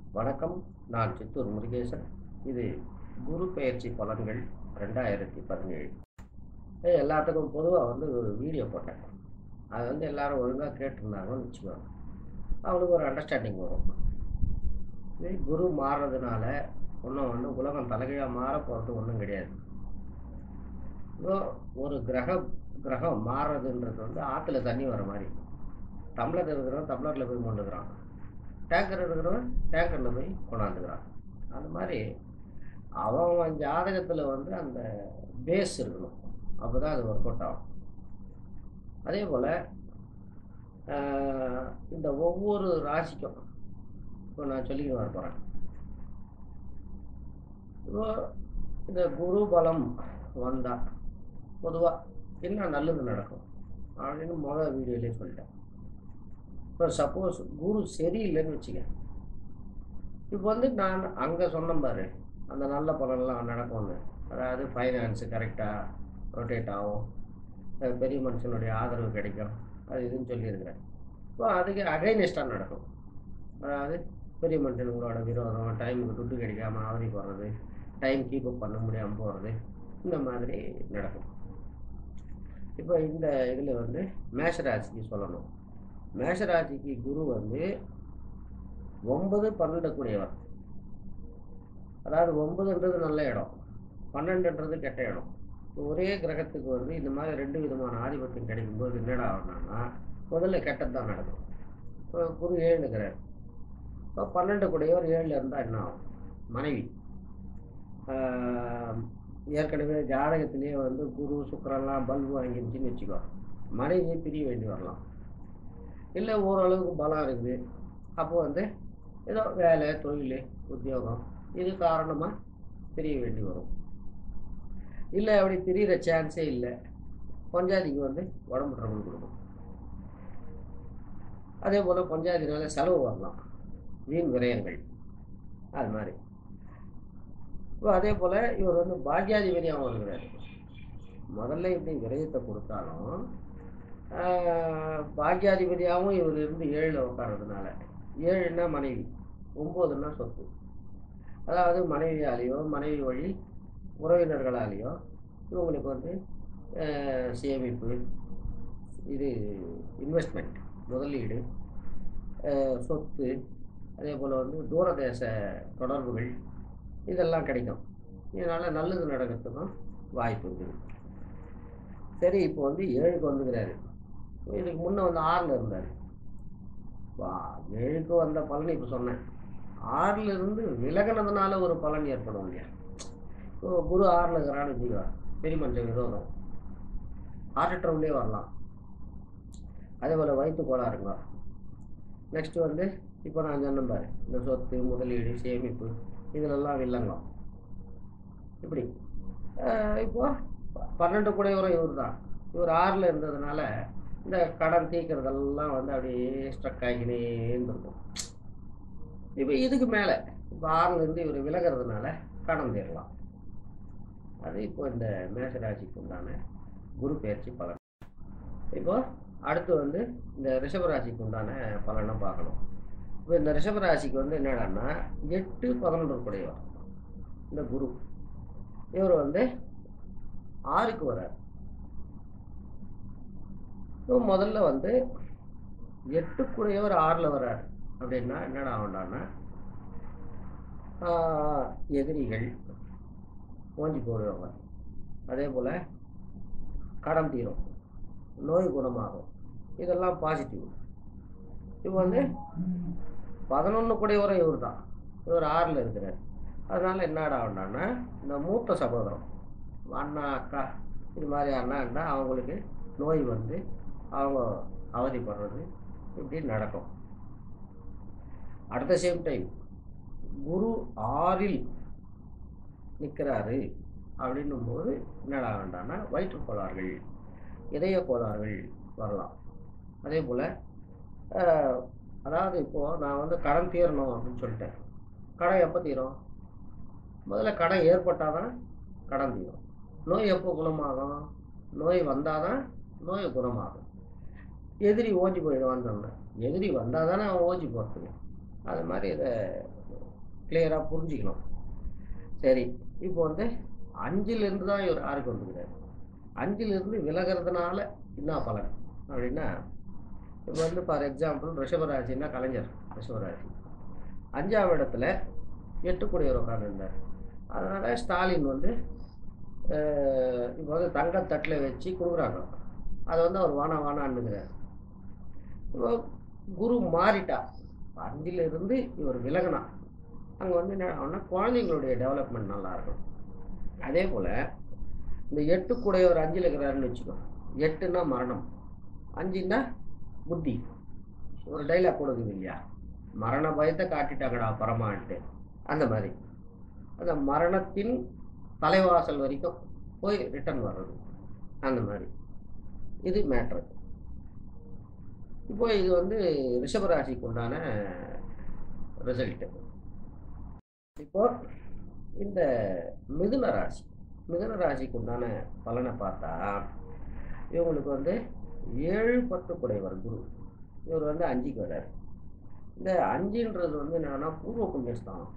வணக்கம் நான் சித்தூர் முருகேசன் இது குரு பெயர்ச்சி பலன்கள் ரெண்டாயிரத்தி பதினேழு எல்லாத்துக்கும் பொதுவாக வந்து ஒரு வீடியோ போட்டேன் அது வந்து எல்லாரும் ஒழுங்காக கேட்டிருந்தாங்கன்னு வச்சுக்கோங்க அவனுக்கு ஒரு அண்டர்ஸ்டாண்டிங் வரும் இது குரு மாறுறதுனால ஒன்றும் வந்து உலகம் தலைகீழாக மாற போகிறது ஒன்றும் கிடையாது இப்போ ஒரு கிரக கிரகம் மாறுறதுன்றது வந்து ஆற்றுல தண்ணி வர மாதிரி டம்ளர் இருக்கிறவன் டம்ளரில் போய் கொண்டுக்கிறான் டேங்கர் இருக்கிறவன் டேங்கரில் போய் கொண்டாந்துக்கிறான் அந்த மாதிரி அவன் ஜாதகத்தில் வந்து அந்த பேஸ் இருக்கணும் அப்போ தான் அது ஒர்க் அவுட் ஆகும் அதே போல் இந்த ஒவ்வொரு ராசிக்கும் இப்போ நான் சொல்லிக்கிட்டு வர போகிறேன் இப்போ இந்த குரு பலம் வந்தால் பொதுவாக என்ன நல்லது நடக்கும் அப்படின்னு முதல் வீடியோலேயே சொல்லிட்டேன் இப்போ சப்போஸ் குரு சரியில்லைன்னு வச்சுக்க இப்போ வந்து நான் அங்கே சொன்னேன் பாரு அந்த நல்ல பலன்லாம் நடக்கும்னு அதாவது ஃபைனான்ஸு கரெக்டாக ரொட்டேட் ஆகும் அஹ் பெரிய மனுஷனுடைய ஆதரவு கிடைக்கும் அது இதுன்னு சொல்லியிருக்கிறேன் இப்போ அதுக்கு அகைனிஸ்டாக நடக்கும் அதாவது பெரிய மனுஷனுங்களோட விரோதம் டைமுக்கு துட்டு கிடைக்காம அவதி போடுறது டைம் கீப்பப் பண்ண முடியாமல் போகிறது இந்த மாதிரி நடக்கும் இப்போ இந்த இதில் வந்து மேஷராசிக்கு சொல்லணும் மேஷராசிக்கு குரு வந்து ஒன்பது பன்னெண்டு கூடியவர் அதாவது ஒன்பதுன்றது நல்ல இடம் பன்னெண்டுன்றது கெட்ட இடம் இப்போ ஒரே கிரகத்துக்கு வந்து இந்த மாதிரி ரெண்டு விதமான ஆதிபத்தியம் கிடைக்கும்போது என்னடா ஆகணும்னா முதல்ல கெட்டது தான் நடக்கும் இப்போ குரு ஏழுங்கிறார் இப்போ பன்னெண்டு கூடியவர் ஏழில் இருந்தால் என்ன ஆகும் மனைவி ஆஹ் ஏற்கனவே ஜாதகத்திலேயே வந்து குரு சுக்கரெல்லாம் பல்பு வாங்கிருச்சுன்னு வச்சுக்கோ மனைவியை பிரிய வேண்டி வரலாம் இல்லை ஓரளவுக்கு பலம் இருக்குது அப்போ வந்து ஏதோ வேலை தொழில் உத்தியோகம் இது காரணமாக பிரிய வேண்டி வரும் இல்லை அப்படி பிரிகிற சான்ஸே இல்லை பஞ்சாதிக்கு வந்து உடம்பு ட்ரபிள் கொடுக்கும் அதே போல் பஞ்சாயத்தினால செலவு வரலாம் வீண் விரயங்கள் அது மாதிரி இப்போ அதே போல் இவர் வந்து பாக்யாதிபதியாகவும் இருக்கிறார் முதல்ல இப்படி விரயத்தை கொடுத்தாலும் ஆஹ், பாக்யாதிபதியாகவும் இவர் இருந்து ஏழில் உட்கார்றதுனால ஏழுன்னா மனைவி ஒம்போதுன்னா சொத்து அதாவது மனைவியாலேயோ மனைவி வழி உறவினர்களாலேயோ இவங்களுக்கு வந்து ஆஹ், சேமிப்பு இது இன்வெஸ்ட்மெண்ட் முதலீடு ஆஹ், சொத்து அதே போல் வந்து தூரதேச தொடர்புகள் இதெல்லாம் கிடைக்கும் இதனால் நல்லது நடக்கிறதுக்கும் வாய்ப்பு இருக்குது சரி இப்போ வந்து ஏழுக்கு வந்துக்கிறாரு இதுக்கு முன்னே வந்து ஆறில் இருந்தார் வா ஏழுக்கு வந்த பலன் இப்போ சொன்னேன் ஆறில் இருந்து விலகினதுனால ஒரு பலன் ஏற்படும் இல்லையா இப்போ குரு ஆறில் இருக்கிறான்னு வச்சுக்கோ பெரிய மனுஷன் விரோதம் ஹார்ட் ட்ரபிளே வரலாம் அதே போல் வயிற்று கோளாறுங்க நெக்ஸ்ட்டு வந்து இப்போ நான் சொன்னேன் பாரு இந்த சொத்து முதலீடு சேமிப்பு இதிலெல்லாம் வில்லங்கம் இப்படி ஆஹ் இப்போ பன்னெண்டு கூடையவரும் இவர் தான் இவர் ஆறில் இருந்ததுனால இந்த கடன் தீக்கிறதெல்லாம் வந்து அப்படியே ஸ்ட்ரக் ஆகினே இருந்திருக்கும் இப்போ இதுக்கு மேலே இப்போ ஆறில் இருந்து இவர் விலகிறதுனால கடன் தீரலாம் அது இப்போ இந்த மேஷராசிக்கு உண்டான குரு பயிற்சி பலன் இப்போ அடுத்து வந்து இந்த ரிஷபராசிக்கு உண்டான பலனை பார்க்கணும் இப்போ இந்த ரிஷபராசிக்கு வந்து என்னடான்னா எட்டு பதினொன்று கூடையவர் இந்த குரு இவர் வந்து ஆறுக்கு வரார் இப்போ முதல்ல வந்து எட்டுக்குடையவர் ஆறில் வரார் அப்படின்னா என்னடா ஆகண்டான்னா ஆஹ், எதிரிகள் ஓஞ்சி போடுவாங்க அதே போல் கடன் தீரும் நோய் குணமாகும் இதெல்லாம் பாசிட்டிவ் இப்போ வந்து பதினொன்று கூடையவரும் இவர் தான் இவர் ஆறில் இருக்கிறார் அதனால என்னடா ஆகண்டான்னா இந்த மூத்த சகோதரம் அண்ணா அக்கா இது மாதிரி அண்ணா அண்ணா அவங்களுக்கு நோய் வந்து அவங்க அவதிப்படுறது இப்படி நடக்கும் அட் த சேம் டைம் குரு ஆறில் நிற்கிறாரு அப்படின்னும் போது என்னடா வேண்டாம்னா வயிற்று கோளாறுகள் இதய கோளாறுகள் வரலாம் அதே போல் அதாவது இப்போது நான் வந்து கடன் தீரணும் அப்படின்னு சொல்லிட்டேன் கடன் எப்போ தீரும் முதல்ல கடன் ஏற்பட்டால் தான் கடன் தீரும் நோய் எப்போ குணமாகும் நோய் வந்தால் தான் நோய் குணமாகும் எதிரி ஓஞ்சி போயிடுவான்னு சொன்னேன் எதிரி வந்தால் தானே அவன் ஓஞ்சி போகிறதுக்கு அது மாதிரி இதை கிளியராக புரிஞ்சுக்கணும் சரி இப்போ வந்து அஞ்சிலிருந்து தான் இவர் ஆறுக்கு வந்துக்கிறார் அஞ்சிலிருந்து விலகிறதுனால என்ன பலன் அப்படின்னா இப்போ வந்து ஃபார் எக்ஸாம்பிள் ரிஷபராசின்னா கலைஞர் ரிஷபராசி அஞ்சாவது இடத்துல எட்டுக்குடியவர் உட்காந்துருந்தார் அதனால் ஸ்டாலின் வந்து அஹ், இப்போ வந்து தங்கத்தட்டில் வச்சு கொடுக்குறாங்க அதை வந்து அவர் வானா வானான்னுங்கிறார் இப்போ குரு மாறிட்டா அஞ்சிலிருந்து இவர் விலகினா அங்கே வந்து என்ன ஆகும்னா குழந்தைங்களுடைய டெவலப்மெண்ட் நல்லா இருக்கும் அதே போல் இந்த எட்டு கூடையவர் அஞ்சில் இருக்கிறாருன்னு வச்சுக்கோ எட்டுன்னா மரணம் அஞ்சுன்னா புத்தி ஒரு டைலாக் கொடுக்குது இல்லையா மரண பயத்தை காட்டிட்டாங்கடா பரமான்ட்டு அந்த மாதிரி அந்த மரணத்தின் தலைவாசல் வரைக்கும் போய் ரிட்டர்ன் வர்றது அந்த மாதிரி இது மேட்ரு இப்போ இது வந்து ரிஷபராசிக்கு உண்டான ரிசல்ட்டு இப்போ இந்த மிதுன ராசி மிதுன ராசிக்கு உண்டான பலனை பார்த்தா இவங்களுக்கு வந்து ஏழு பத்து குடைவர் குரு இவர் வந்து அஞ்சுக்கு வர்றாரு இந்த அஞ்சுன்றது வந்து என்னன்னா பூர்வ புண்ணியஸ்தானம்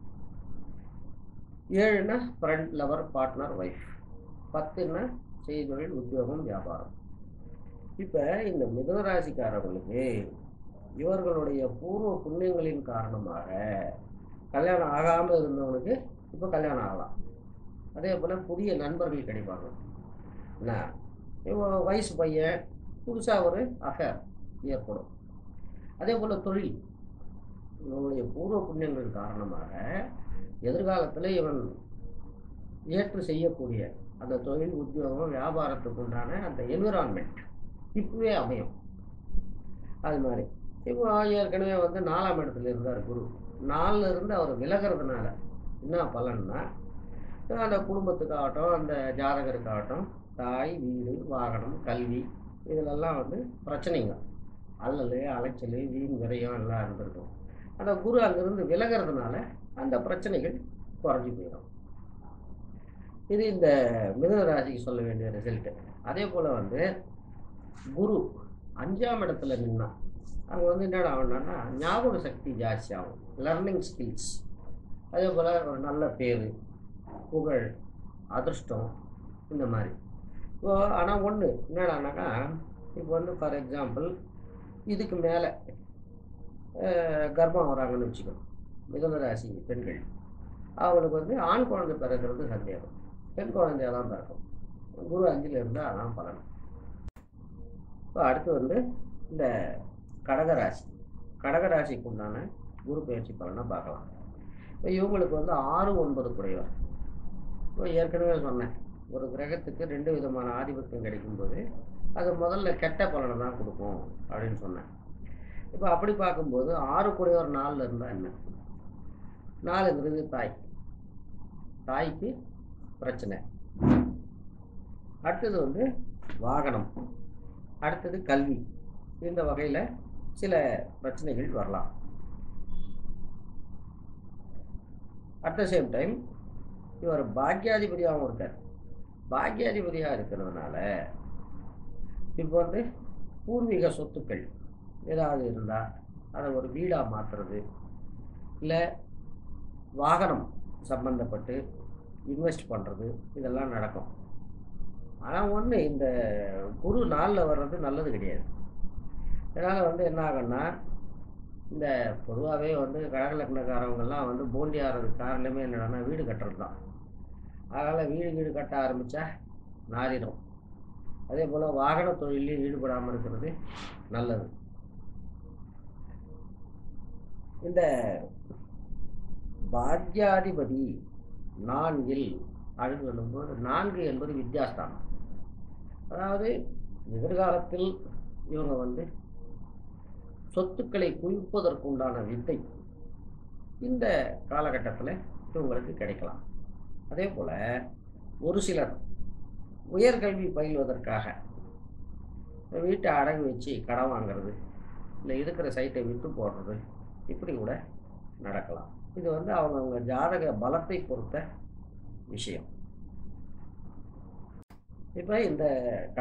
ஏழுன்னா ஃப்ரெண்ட் லவர் பார்ட்னர் ஒய்ஃப் பத்துன்னா செய்தொழில் உத்தியோகம் வியாபாரம் இப்போ இந்த மிதுன ராசிக்காரர்களுக்கு இவர்களுடைய பூர்வ புண்ணியங்களின் காரணமாக கல்யாணம் ஆகாமல் இருந்தவனுக்கு இப்போ கல்யாணம் ஆகலாம் அதே போல் புதிய நண்பர்கள் கிடைப்பாங்க என்ன இப்போ வயசு பையன் புதுசாக ஒரு அஃபேர் ஏற்படும் அதே போல் தொழில் இவனுடைய பூர்வ புண்ணியங்கள் காரணமாக எதிர்காலத்தில் இவன் ஏற்று செய்யக்கூடிய அந்த தொழில் உத்தியோகம் வியாபாரத்துக்கு உண்டான அந்த என்விரான்மெண்ட் இப்பவே அமையும் அது மாதிரி இப்போ ஏற்கனவே வந்து நாலாம் இடத்துல இருந்தார் குரு நாலுல இருந்து அவர் விலகிறதுனால என்ன பலன்னா அந்த குடும்பத்துக்காகட்டும் அந்த ஜாதகருக்காகட்டும் தாய் வீடு வாகனம் கல்வி இதிலெல்லாம் வந்து பிரச்சனைங்க அல்லல் அலைச்சல் வீண் விரயம் எல்லாம் இருந்திருக்கும் அந்த குரு அங்கிருந்து விலகிறதுனால அந்த பிரச்சனைகள் குறைஞ்சி போயிடும் இது இந்த மிதுன ராசிக்கு சொல்ல வேண்டிய ரிசல்ட்டு அதே போல் வந்து குரு அஞ்சாம் இடத்துல நின்னா அங்கே வந்து என்னடா ஆகும்னா ஞாபக சக்தி ஜாஸ்தி ஆகும் லர்னிங் ஸ்கில்ஸ் அதே போல் ஒரு நல்ல பேர் புகழ் அதிர்ஷ்டம் இந்த மாதிரி இப்போ ஆனால் ஒன்று என்னடானாக்கா இப்போ வந்து ஃபார் எக்ஸாம்பிள் இதுக்கு மேலே கர்ப்பம் வராங்கன்னு வச்சுக்கோ மிதுன ராசி பெண்கள் அவங்களுக்கு வந்து ஆண் குழந்தை பிறக்கிறது சந்தேகம் பெண் குழந்தையாக தான் பிறக்கும் குரு அஞ்சில் இருந்தால் அதான் பலன் இப்போ அடுத்து வந்து இந்த கடகராசி கடகராசிக்கு உண்டான குரு பயிற்சி பலனை பார்க்கலாம் இப்போ இவங்களுக்கு வந்து ஆறு ஒன்பது குறைவர் இப்போ ஏற்கனவே சொன்னேன் ஒரு கிரகத்துக்கு ரெண்டு விதமான ஆதிபத்தியம் கிடைக்கும்போது அது முதல்ல கெட்ட பலனை தான் கொடுக்கும் அப்படின்னு சொன்னேன் இப்போ அப்படி பார்க்கும்போது ஆறு குறைவர் நாலில் இருந்தால் என்ன நாலுங்கிறது தாய் தாய்க்கு பிரச்சனை அடுத்தது வந்து வாகனம் அடுத்தது கல்வி இந்த வகையில் சில பிரச்சனைகள் வரலாம் அட் த சேம் டைம் இவர் பாக்யாதிபதியாகவும் இருக்கார் பாக்யாதிபதியாக இருக்கிறதுனால இப்போ வந்து பூர்வீக சொத்துக்கள் ஏதாவது இருந்தால் அதை ஒரு வீடாக மாற்றுறது இல்லை வாகனம் சம்பந்தப்பட்டு இன்வெஸ்ட் பண்ணுறது இதெல்லாம் நடக்கும் ஆனால் ஒன்று இந்த குரு நாளில் வர்றது நல்லது கிடையாது இதனால் வந்து என்ன ஆகும்னா இந்த பொதுவாகவே வந்து கடகலக்கணக்காரவங்கெல்லாம் வந்து போண்டி ஆகிறதுக்கு காரணமே என்னன்னா வீடு கட்டுறது தான் அதனால் வீடு வீடு கட்ட ஆரம்பித்தா நாரிடும் அதே போல் வாகன தொழிலையும் ஈடுபடாமல் இருக்கிறது நல்லது இந்த பாக்யாதிபதி நான்கில் அப்படின்னு சொல்லும்போது நான்கு என்பது வித்யாஸ்தானம் அதாவது எதிர்காலத்தில் இவங்க வந்து சொத்துக்களை குவிப்பதற்குண்டான வித்தை இந்த காலகட்டத்தில் இவங்களுக்கு கிடைக்கலாம் அதே போல் ஒரு சிலர் உயர்கல்வி பயில்வதற்காக வீட்டை அடகு வச்சு கடன் வாங்குறது இல்லை இருக்கிற சைட்டை விற்று போடுறது இப்படி கூட நடக்கலாம் இது வந்து அவங்கவுங்க ஜாதக பலத்தை பொறுத்த விஷயம் இப்போ இந்த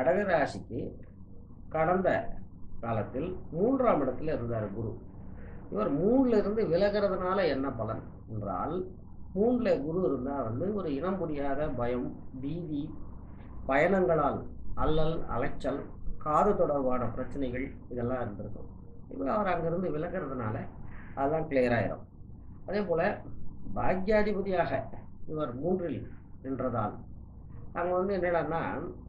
கடகராசிக்கு கடந்த காலத்தில் மூன்றாம் இடத்துல இருந்தார் குரு இவர் மூணுல இருந்து விலகிறதுனால என்ன பலன் என்றால் மூணுல குரு இருந்தால் வந்து ஒரு இனம் புரியாத பயம் பீதி பயணங்களால் அல்லல் அலைச்சல் காது தொடர்பான பிரச்சனைகள் இதெல்லாம் இருந்திருக்கும் இப்போ அவர் அங்கேருந்து விலகிறதுனால அதெல்லாம் கிளியர் ஆயிரும் அதே போல் பாக்யாதிபதியாக இவர் மூன்றில் நின்றதால் அங்கே வந்து என்னடான்னா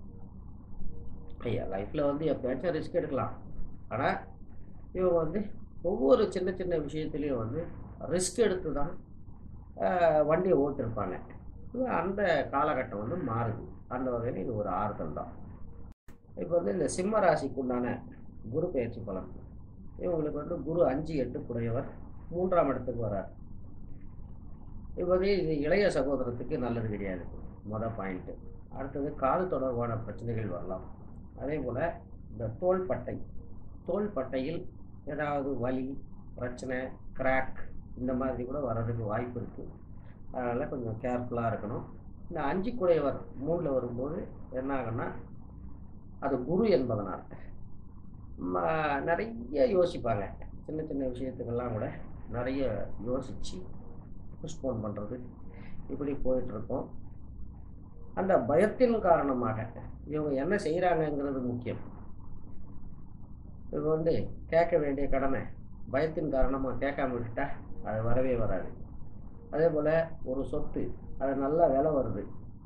ஐயா லைஃப்பில் வந்து எப்பயாச்சும் ரிஸ்க் எடுக்கலாம் ஆனால் இவங்க வந்து ஒவ்வொரு சின்ன சின்ன விஷயத்துலேயும் வந்து ரிஸ்க் எடுத்து தான் ஆஹ், வண்டியை ஓட்டிருப்பாங்க இது அந்த காலகட்டம் வந்து மாறுது அந்த வகையில் இது ஒரு ஆறுதல் தான் இப்போ வந்து இந்த சிம்ம ராசிக்கு உண்டான குரு பயிற்சி பலன் இவங்களுக்கு வந்து குரு அஞ்சு எட்டு குடையவர் மூன்றாம் இடத்துக்கு வரார் இப்போ வந்து இது இளைய சகோதரத்துக்கு நல்லது கிடையாது மொதல் பாயிண்ட்டு அடுத்தது காது தொடர்பான பிரச்சனைகள் வரலாம் அதே போல் இந்த தோள் பட்டை தோள் பட்டையில் ஏதாவது வலி பிரச்சனை கிராக் இந்த மாதிரி கூட வர்றதுக்கு வாய்ப்பு இருக்குது அதனால் கொஞ்சம் கேர்ஃபுல்லாக இருக்கணும் இந்த அஞ்சு குடையவர் மூணில் வரும்போது என்ன ஆகும்னா அது குரு என்பதனால் ம- நிறைய யோசிப்பாங்க சின்ன சின்ன விஷயத்துக்கெல்லாம் கூட நிறைய யோசித்து புஷ்போன் பண்ணுறது இப்படி போயிட்டுருக்கோம் அந்த பயத்தின் காரணமாக இவங்க என்ன செய்கிறாங்கங்கிறது முக்கியம் இவங்க வந்து கேட்க வேண்டிய கடமை பயத்தின் காரணமாக கேட்காம விட்டுட்டா அது வரவே வராது அதே போல் ஒரு சொத்து அது நல்ல விலை வருது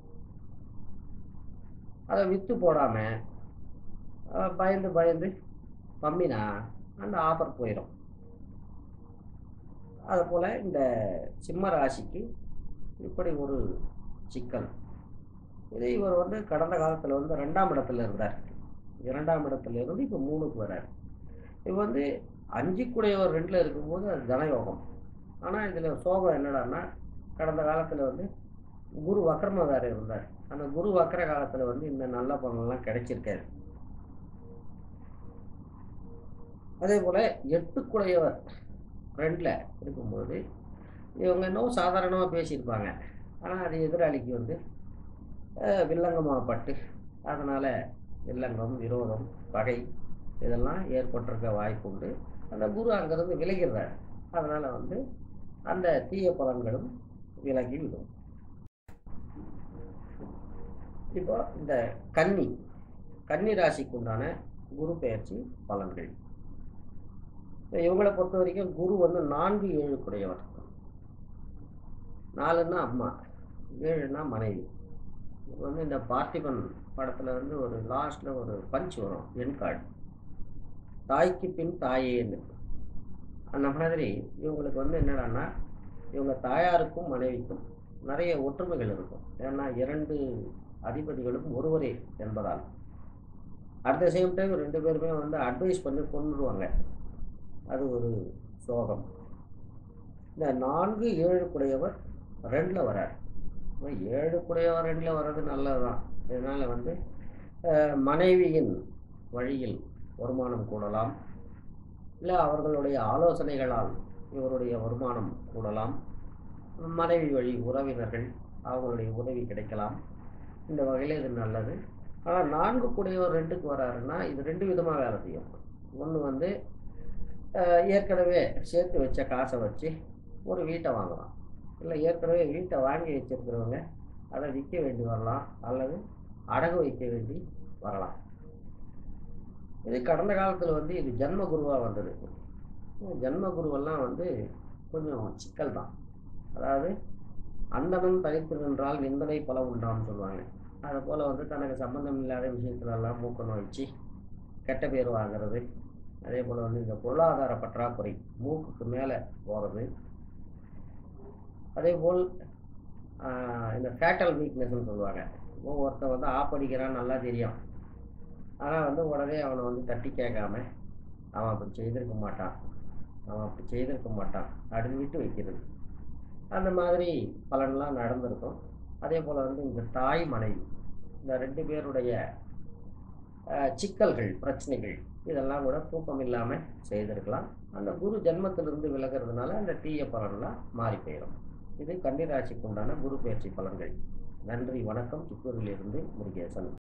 அதை விற்று போடாமல் பயந்து பயந்து பம்மினா அந்த ஆஃபர் போயிடும் அது போல் இந்த சிம்ம ராசிக்கு இப்படி ஒரு சிக்கல் இது இவர் வந்து கடந்த காலத்தில் வந்து ரெண்டாம் இடத்துல இருந்தார் இரண்டாம் இடத்துல இருந்து இப்போ மூணுக்கு வரார் இது வந்து அஞ்சு கூடையவர் ரெண்டில் இருக்கும்போது அது தனயோகம் ஆனால் இதில் சோகம் என்னடான்னா கடந்த காலத்தில் வந்து குரு வக்கரமா வேற இருந்தார் அந்த குரு வக்கர காலத்தில் வந்து இந்த நல்ல பலன்லாம் கிடைச்சிருக்காது அதே போல் எட்டு குடையவர் ரெண்டில் இருக்கும்போது இவங்க இன்னும் சாதாரணமாக பேசியிருப்பாங்க ஆனால் அது எதிராளிக்கு வந்து அஹ், வில்லங்கமாகப்பட்டு அதனால் வில்லங்கம் விரோதம் பகை இதெல்லாம் ஏற்பட்டிருக்க வாய்ப்பு உண்டு அந்த குரு அங்கேருந்து விலகிடுறார் அதனால் வந்து அந்த தீய பலன்களும் விலகி விடும் இப்போ இந்த கன்னி கன்னி ராசிக்கு உண்டான குரு பெயர்ச்சி பலன்கள் இப்ப இவங்களை பொறுத்த வரைக்கும் குரு வந்து நான்கு ஏழு குடையவர் நாலுன்னா அம்மா ஏழுன்னா மனைவி இப்போ வந்து இந்த பார்த்திபன் படத்தில் வந்து ஒரு லாஸ்ட்டில் ஒரு பஞ்ச் வரும் என் கார்டு தாய்க்கு பின் தாயேன்னு அந்த மாதிரி இவங்களுக்கு வந்து என்னடான்னா இவங்க தாயாருக்கும் மனைவிக்கும் நிறைய ஒற்றுமைகள் இருக்கும் ஏன்னா இரண்டு அதிபதிகளும் ஒருவரே என்பதால் அட் த சேம் டைம் ரெண்டு பேருமே வந்து அட்வைஸ் பண்ணி கொண்டுருவாங்க அது ஒரு சோகம் இந்த நான்கு ஏழு குடையவர் ரெண்டில் வரார் இப்ப ஏழு குடையவர் ரெண்டில் வர்றது நல்லது தான் இதனால் வந்து அஹ், மனைவியின் வழியில் வருமானம் கூடலாம் இல்லை அவர்களுடைய ஆலோசனைகளால் இவருடைய வருமானம் கூடலாம் மனைவி வழி உறவினர்கள் அவங்களுடைய உதவி கிடைக்கலாம் இந்த வகையில் இது நல்லது ஆனால் நான்கு கூடையவர் ரெண்டுக்கு வராருன்னா இது ரெண்டு விதமாக வேலை செய்யும் ஒன்று வந்து அஹ், ஏற்கனவே சேர்த்து வச்ச காசை வச்சு ஒரு வீட்டை வாங்கலாம் இல்லை ஏற்கனவே வீட்டை வாங்கி வச்சிருக்கிறவங்க அதை விற்க வேண்டி வரலாம் அல்லது அடகு வைக்க வேண்டி வரலாம் இது கடந்த காலத்தில் வந்து இது ஜன்ம குருவாக வந்தது ஜன்ம குருவெல்லாம் வந்து கொஞ்சம் சிக்கல் தான் அதாவது அந்தணன் தனித்து நின்றால் நிந்தனை பல உண்டான்னு சொல்லுவாங்க அது போல் வந்து தனக்கு சம்பந்தம் இல்லாத விஷயத்துலலாம் மூக்க நோய்ச்சி கெட்ட பேர் வாங்குறது அதே போல் வந்து இந்த பொருளாதார பற்றாக்குறை மூக்குக்கு மேலே போகிறது அதே போல் ஆஹ், இந்த ஃபேட்டல் வீக்னஸ்னு சொல்லுவாங்க ஒவ்வொருத்தன் வந்து ஆப் அடிக்கிறான் நல்லா தெரியும் ஆனால் வந்து உடனே அவனை வந்து தட்டி கேட்காம அவன் அப்படி செய்திருக்க மாட்டான் அவன் அப்படி செய்திருக்க மாட்டான் அப்படின்னு விட்டு வைக்கிறது அந்த மாதிரி பலன்லாம் நடந்திருக்கும் அதே போல் வந்து இந்த தாய் மனைவி இந்த ரெண்டு பேருடைய அஹ், சிக்கல்கள் பிரச்சனைகள் இதெல்லாம் கூட தூக்கம் இல்லாமல் செய்திருக்கலாம் அந்த குரு ஜென்மத்திலிருந்து விலகிறதுனால அந்த தீய பலன்லாம் மாறி போயிடும் இது கன்னிராசிக்கு உண்டான குரு பயிற்சி பலன்கள் நன்றி வணக்கம் சித்தூரிலிருந்து முருகேசன்